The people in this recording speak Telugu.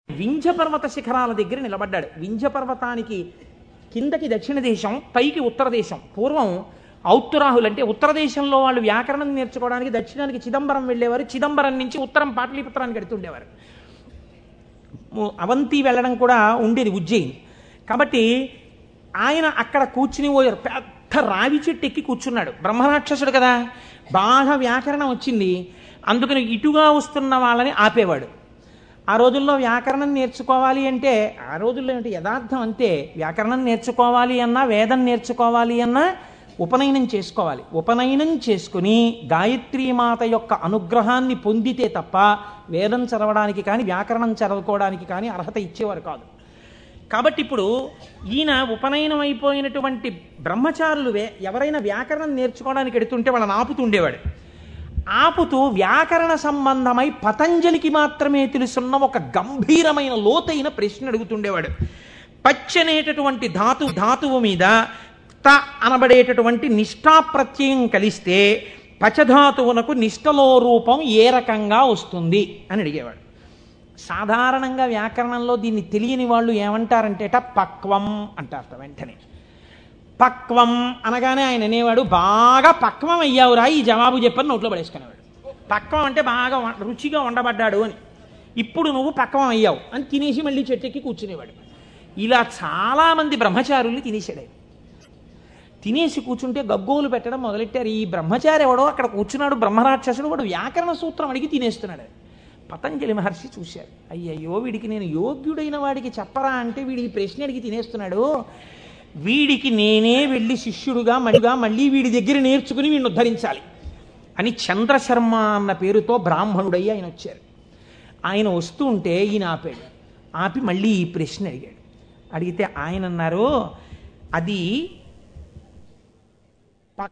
వింధ్య పర్వత శిఖరాల దగ్గర నిలబడ్డాడు వింధ్య పర్వతానికి కిందకి దక్షిణ దేశం పైకి ఉత్తర దేశం పూర్వం ఔత్తరాహులు అంటే ఉత్తర దేశంలో వాళ్ళు వ్యాకరణం నేర్చుకోవడానికి దక్షిణానికి చిదంబరం వెళ్ళేవారు చిదంబరం నుంచి ఉత్తరం పాటలీపుత్రానికి వెడుతుండేవారు ము- అవంతి వెళ్ళడం కూడా ఉండేది ఉజ్జయిని కాబట్టి ఆయన అక్కడ కూర్చుని పోయారు పెద్ద రావి చెట్టు ఎక్కి కూర్చున్నాడు బ్రహ్మరాక్షసుడు కదా బాగా వ్యాకరణం వచ్చింది అందుకని ఇటుగా వస్తున్న వాళ్ళని ఆపేవాడు ఆ రోజుల్లో వ్యాకరణం నేర్చుకోవాలి అంటే ఆ రోజుల్లో ఏంటి యథార్థం అంతే వ్యాకరణం నేర్చుకోవాలి అన్నా వేదం నేర్చుకోవాలి అన్నా ఉపనయనం చేసుకోవాలి ఉపనయనం చేసుకుని గాయత్రీమాత యొక్క అనుగ్రహాన్ని పొందితే తప్ప వేదం చదవడానికి కానీ వ్యాకరణం చదువుకోవడానికి కానీ అర్హత ఇచ్చేవారు కాదు కాబట్టి ఇప్పుడు ఈయన ఉపనయనం అయిపోయినటువంటి బ్రహ్మచారులు వే- ఎవరైనా వ్యాకరణం నేర్చుకోవడానికి ఎడుతుంటే వాళ్ళని ఆపుతుండేవాడు ఆపుతూ వ్యాకరణ సంబంధమై పతంజలికి మాత్రమే తెలుసున్న ఒక గంభీరమైన లోతైన ప్రశ్న అడుగుతుండేవాడు పచ్చనేటటువంటి ధాతు ధాతువు మీద త అనబడేటటువంటి నిష్ఠా ప్రత్యయం కలిస్తే పచధాతువునకు నిష్టలో రూపం ఏ రకంగా వస్తుంది అని అడిగేవాడు సాధారణంగా వ్యాకరణంలో దీన్ని తెలియని వాళ్ళు ఏమంటారంటేట పక్వం అంటారట వెంటనే పక్వం అనగానే ఆయన అనేవాడు బాగా పక్వం అయ్యావురా ఈ జవాబు చెప్పని నోట్లో పడేసుకునేవాడు పక్వం అంటే బాగా వ- రుచిగా వండబడ్డాడు అని ఇప్పుడు నువ్వు పక్వం అయ్యావు అని తినేసి మళ్ళీ చెట్టెక్కి కూర్చునేవాడు ఇలా చాలామంది బ్రహ్మచారుల్ని తినేసాడు ఆయన. తినేసి కూర్చుంటే గగ్గోలు పెట్టడం మొదలెట్టారు ఈ బ్రహ్మచారి ఎవడో అక్కడ కూర్చున్నాడు బ్రహ్మరాక్షసుడు వాడు వ్యాకరణ సూత్రం అడిగి తినేస్తున్నాడు పతంజలి మహర్షి చూశారు అయ్యయ్యో వీడికి నేను యోగ్యుడైన వాడికి చెప్పరా అంటే వీడి ఈ ప్రశ్న అడిగి తినేస్తున్నాడు వీడికి నేనే వెళ్ళి శిష్యుడుగా మళ్ళీగా మళ్ళీ వీడి దగ్గర నేర్చుకుని వీడిని ఉద్ధరించాలి అని చంద్రశర్మ అన్న పేరుతో బ్రాహ్మణుడయ్యి ఆయన వచ్చారు ఆయన వస్తూ ఉంటే ఈయన ఆపాడు ఆపి మళ్ళీ ఈ ప్రశ్న అడిగాడు అడిగితే ఆయన అన్నారు అది